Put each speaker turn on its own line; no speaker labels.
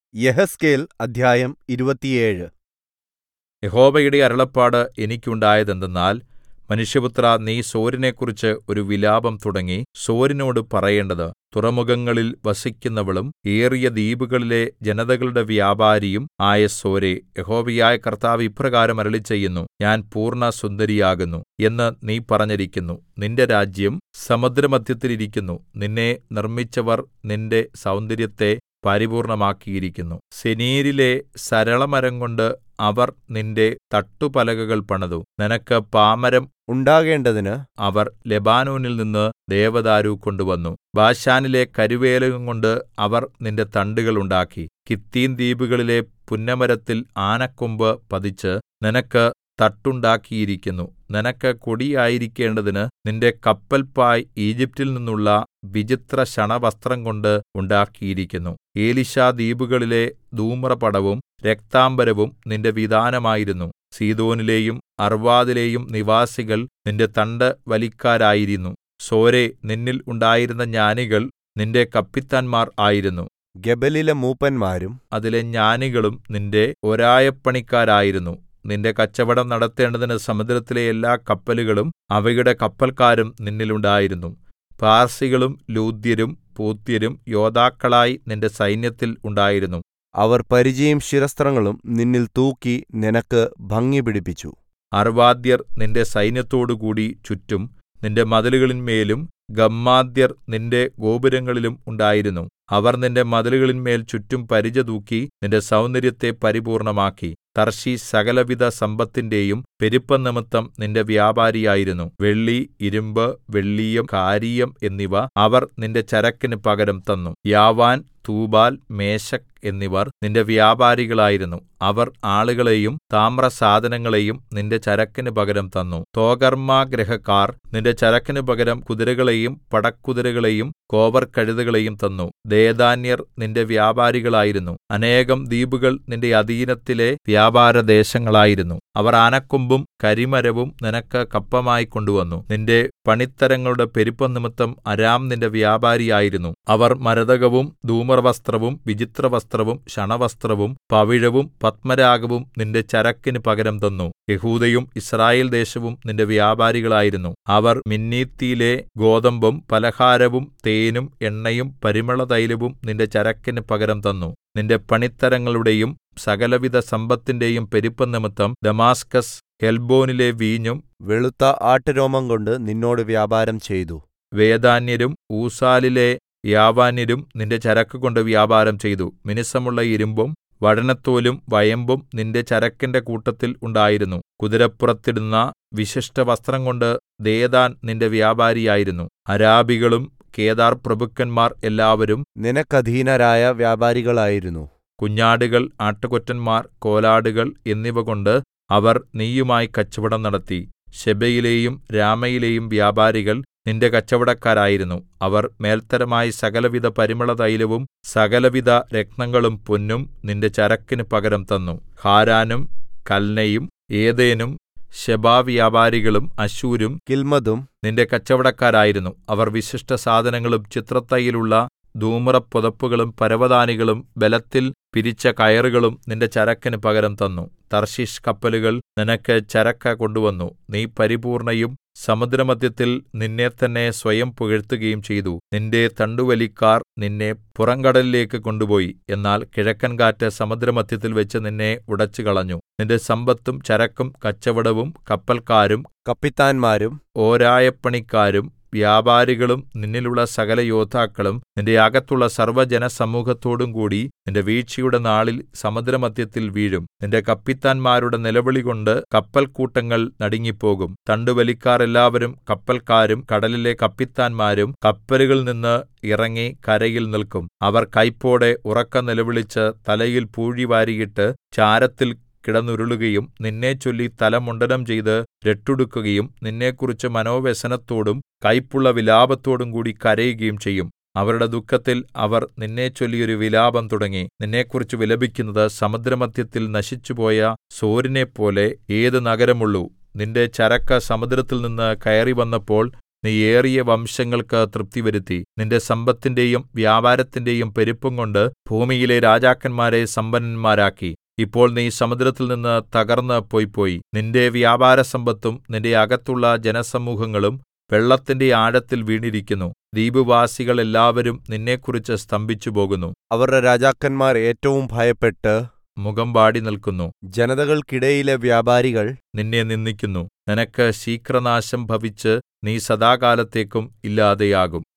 യെഹെസ്കേൽ അദ്ധ്യായം ഇരുപത്തിയേഴ്
യഹോവയുടെ അരുളപ്പാട് എനിക്കുണ്ടായതെന്തെന്നാൽ മനുഷ്യപുത്രാ നീ സോരിനെക്കുറിച്ച് ഒരു വിലാപം തുടങ്ങി സോരിനോട് പറയേണ്ടത് തുറമുഖങ്ങളിൽ വസിക്കുന്നവളും ഏറിയ ദ്വീപുകളിലെ ജനതകളുടെ വ്യാപാരിയും ആയ സോരേ യഹോവയായ കർത്താവ് ഇപ്രകാരം അരുളിച്ചെയ്യുന്നു ഞാൻ പൂർണ്ണസുന്ദരിയാകുന്നു എന്ന് നീ പറഞ്ഞിരിക്കുന്നു നിന്റെ രാജ്യം സമുദ്രമദ്ധ്യത്തിൽ ഇരിക്കുന്നു നിന്നെ നിർമ്മിച്ചവർ നിന്റെ സൗന്ദര്യത്തെ പരിപൂർണ്ണമാക്കിയിരിക്കുന്നു സെനീരിലെ സരളമരംകൊണ്ട് അവർ നിന്റെ തട്ടുപലകകൾ പണിതു നിനക്ക് പാമരം
ഉണ്ടാകേണ്ടതിന്
അവർ ലെബാനോനിൽ നിന്ന് ദേവദാരു കൊണ്ടുവന്നു ബാശാനിലെ കരുവേലകംകൊണ്ട് അവർ നിന്റെ തണ്ടുകൾ ഉണ്ടാക്കി കിത്തീം ദ്വീപുകളിലെ പുന്നമരത്തിൽ ആനക്കൊമ്പ് പതിച്ച് നിനക്ക് തട്ടുണ്ടാക്കിയിരിക്കുന്നു നിനക്ക് കൊടിയായിരിക്കേണ്ടതിന് നിന്റെ കപ്പൽപ്പായ് ഈജിപ്റ്റിൽ നിന്നുള്ള വിചിത്ര ശണവസ്ത്രം കൊണ്ട് ഉണ്ടാക്കിയിരിക്കുന്നു എലീശാ ദ്വീപുകളിലെ ധൂമ്രപടവും രക്താംബരവും നിന്റെ വിതാനമായിരുന്നു സീദോനിലെയും അർവാദിലെയും നിവാസികൾ നിന്റെ തണ്ട് വലിക്കാരായിരുന്നു സോരേ നിന്നിൽ ഉണ്ടായിരുന്ന ജ്ഞാനികൾ നിന്റെ കപ്പിത്താന്മാർ ആയിരുന്നു
ഗെബലിലെ മൂപ്പന്മാരും
അതിലെ ജ്ഞാനികളും നിന്റെ ഒരായപ്പണിക്കാരായിരുന്നു നിന്റെ കച്ചവടം നടത്തേണ്ടതിന് സമുദ്രത്തിലെ എല്ലാ കപ്പലുകളും അവയുടെ കപ്പൽക്കാരും നിന്നിലുണ്ടായിരുന്നു പാർസികളും ലൂദ്യരും പൂത്യരും യോദ്ധാക്കളായി നിന്റെ സൈന്യത്തിൽ ഉണ്ടായിരുന്നു
അവർ പരിചയും ശിരസ്ത്രങ്ങളും നിന്നിൽ തൂക്കി നിനക്ക് ഭംഗി പിടിപ്പിച്ചു
അർവാദ്യർ നിന്റെ സൈന്യത്തോടുകൂടി ചുറ്റും നിന്റെ മതിലുകളിന്മേലും ഗമ്മാദ്യർ നിന്റെ ഗോപുരങ്ങളിലും ഉണ്ടായിരുന്നു അവർ നിന്റെ മതിലുകളിന്മേൽ ചുറ്റും പരിച തൂക്കി നിന്റെ സൗന്ദര്യത്തെ പരിപൂർണ്ണമാക്കി തർശീശ് സകലവിധ സമ്പത്തിന്റെയും പെരുപ്പം നിമിത്തം നിന്റെ വ്യാപാരിയായിരുന്നു വെള്ളി ഇരുമ്പ് വെള്ളീയം കാരീയം എന്നിവ അവർ നിന്റെ ചരക്കിന് പകരം തന്നു യാവാൻ തൂബാൽ മേശക് എന്നിവർ നിന്റെ വ്യാപാരികളായിരുന്നു അവർ ആളുകളെയും താമ്രസാധനങ്ങളെയും നിന്റെ ചരക്കിന് പകരം തന്നു തോഗർമാഗ്രഹക്കാർ നിന്റെ ചരക്കിന് പകരം കുതിരകളെയും പടക്കുതിരകളെയും കോവർകഴുതകളെയും തന്നു ദേദാന്യർ നിന്റെ വ്യാപാരികളായിരുന്നു അനേകം ദ്വീപുകൾ നിന്റെ അധീനത്തിലെ വ്യാപാരദേശങ്ങളായിരുന്നു അവർ ആനക്കൊമ്പും കരിമരവും നിനക്ക് കപ്പമായി കൊണ്ടുവന്നു നിന്റെ പണിത്തരങ്ങളുടെ പെരുപ്പം നിമിത്തം അരാം നിന്റെ വ്യാപാരിയായിരുന്നു അവർ മരതകവും ധൂമ്രവസ്ത്രവും വിചിത്രവസ്ത്രവും ശണവസ്ത്രവും പവിഴവും പത്മരാഗവും നിന്റെ ചരക്കിന് പകരം തന്നു യഹൂദയും യിസ്രായേൽ ദേശവും നിന്റെ വ്യാപാരികളായിരുന്നു അവർ മിന്നീത്തിയിലെ ഗോതമ്പും പലഹാരവും തേനും എണ്ണയും പരിമളതൈലവും നിന്റെ ചരക്കിന് പകരം തന്നു നിന്റെ പണിത്തരങ്ങളുടെയും സകലവിധ സമ്പത്തിന്റെയും പെരുപ്പം നിമിത്തം ദമാസ്കസ് ഹെൽബോനിലെ വീഞ്ഞും
വെളുത്ത ആട്ടുരോമം കൊണ്ട് നിന്നോട് വ്യാപാരം ചെയ്തു
വേദാന്യരും ഊസാലിലെ യാവാന്യരും നിന്റെ ചരക്കുകൊണ്ട് വ്യാപാരം ചെയ്തു മിനുസമുള്ള ഇരുമ്പും വഴനത്തോലും വയമ്പും നിന്റെ ചരക്കിന്റെ കൂട്ടത്തിൽ ഉണ്ടായിരുന്നു കുതിരപ്പുറത്തിടുന്ന വിശിഷ്ടവസ്ത്രം കൊണ്ട് ദേദാൻ നിന്റെ വ്യാപാരിയായിരുന്നു അരാബികളും കേദാർ പ്രഭുക്കന്മാർ എല്ലാവരും
നിനക്കധീനരായ വ്യാപാരികളായിരുന്നു
കുഞ്ഞാടുകൾ ആട്ടുകൊറ്റന്മാർ കോലാടുകൾ എന്നിവ കൊണ്ട് അവർ നീയുമായി കച്ചവടം നടത്തി ശെബയിലെയും രാമയിലെയും വ്യാപാരികൾ നിന്റെ കച്ചവടക്കാരായിരുന്നു അവർ മേൽത്തരമായി സകലവിധ പരിമളതൈലവും സകലവിധ രത്നങ്ങളും പൊന്നും നിന്റെ ചരക്കിന് പകരം തന്നു ഹാരാനും കൽനയും ഏദേനും ശെബാവ്യാപാരികളും അശൂരും
കിൽമതും
നിന്റെ കച്ചവടക്കാരായിരുന്നു അവർ വിശിഷ്ടസാധനങ്ങളും ചിത്രത്തൈലുള്ള ധൂമ്രപ്പുതപ്പുകളും പരവതാനികളും ബലത്തിൽ പിരിച്ച കയറുകളും നിന്റെ ചരക്കിന് പകരം തന്നു തർശീഷ് കപ്പലുകൾ നിനക്ക് ചരക്ക് കൊണ്ടുവന്നു നീ പരിപൂർണയും സമുദ്രമധ്യത്തിൽ നിന്നെ തന്നെ സ്വയം പുകഴ്ത്തുകയും ചെയ്തു നിന്റെ തണ്ടുവലിക്കാർ നിന്നെ പുറംകടലിലേക്ക് കൊണ്ടുപോയി എന്നാൽ കിഴക്കൻ കാറ്റ് സമുദ്രമധ്യത്തിൽ വെച്ച് നിന്നെ ഉടച്ചുകളഞ്ഞു നിന്റെ സമ്പത്തും ചരക്കും കച്ചവടവും കപ്പൽക്കാരും
കപ്പിത്താന്മാരും
ഓരായപ്പണിക്കാരും വ്യാപാരികളും നിന്നിലുള്ള സകല യോദ്ധാക്കളും നിന്റെ അകത്തുള്ള സർവ്വജനസമൂഹത്തോടും കൂടി നിന്റെ വീഴ്ചയുടെ നാളിൽ സമുദ്രമധ്യത്തിൽ വീഴും നിന്റെ കപ്പിത്താന്മാരുടെ നിലവിളികൊണ്ട് കപ്പൽക്കൂട്ടങ്ങൾ നടുങ്ങിപ്പോകും തണ്ടുവലിക്കാർ എല്ലാവരും കപ്പൽക്കാരും കടലിലെ കപ്പിത്താന്മാരും കപ്പലുകളിൽ നിന്ന് ഇറങ്ങി കരയിൽ നിൽക്കും അവർ കൈപ്പോടെ ഉറക്ക നിലവിളിച്ച് തലയിൽ പൂഴി വാരിയിട്ട് ചാരത്തിൽ കിടന്നുരുളുകയും നിന്നെച്ചൊല്ലി തല മുണ്ഡനം ചെയ്ത് രട്ടുടുക്കുകയും നിന്നെക്കുറിച്ച് മനോവ്യസനത്തോടും കൈപ്പുള്ള വിലാപത്തോടും കൂടി കരയുകയും ചെയ്യും അവരുടെ ദുഃഖത്തിൽ അവർ നിന്നെച്ചൊല്ലി ഒരു വിലാപം തുടങ്ങി നിന്നെക്കുറിച്ച് വിലപിക്കുന്നത് സമുദ്രമധ്യത്തിൽ നശിച്ചുപോയ സോരിനെപ്പോലെ ഏത് നഗരമുള്ളൂ നിന്റെ ചരക്ക് സമുദ്രത്തിൽ നിന്ന് കയറി വന്നപ്പോൾ നീ ഏറിയ വംശങ്ങൾക്ക് തൃപ്തിവരുത്തി നിന്റെ സമ്പത്തിന്റെയും വ്യാപാരത്തിന്റെയും പെരുപ്പംകൊണ്ട് ഭൂമിയിലെ രാജാക്കന്മാരെ സമ്പന്നന്മാരാക്കി ഇപ്പോൾ നീ സമുദ്രത്തിൽനിന്ന് തകർന്ന് പൊയ്പോയി നിന്റെ വ്യാപാരസമ്പത്തും നിന്റെ അകത്തുള്ള ജനസമൂഹങ്ങളും വെള്ളത്തിന്റെ ആഴത്തിൽ വീണിരിക്കുന്നു ദ്വീപുവാസികൾ എല്ലാവരും നിന്നെക്കുറിച്ച് സ്തംഭിച്ചുപോകുന്നു
അവരുടെ രാജാക്കന്മാർ ഏറ്റവും ഭയപ്പെട്ട്
മുഖം വാടി നിൽക്കുന്നു
ജനതകൾക്കിടയിലെ വ്യാപാരികൾ
നിന്നെ നിന്ദിക്കുന്നു നിനക്ക് ശീഘ്രനാശം ഭവിച്ച് നീ സദാകാലത്തേക്കും ഇല്ലാതെയാകും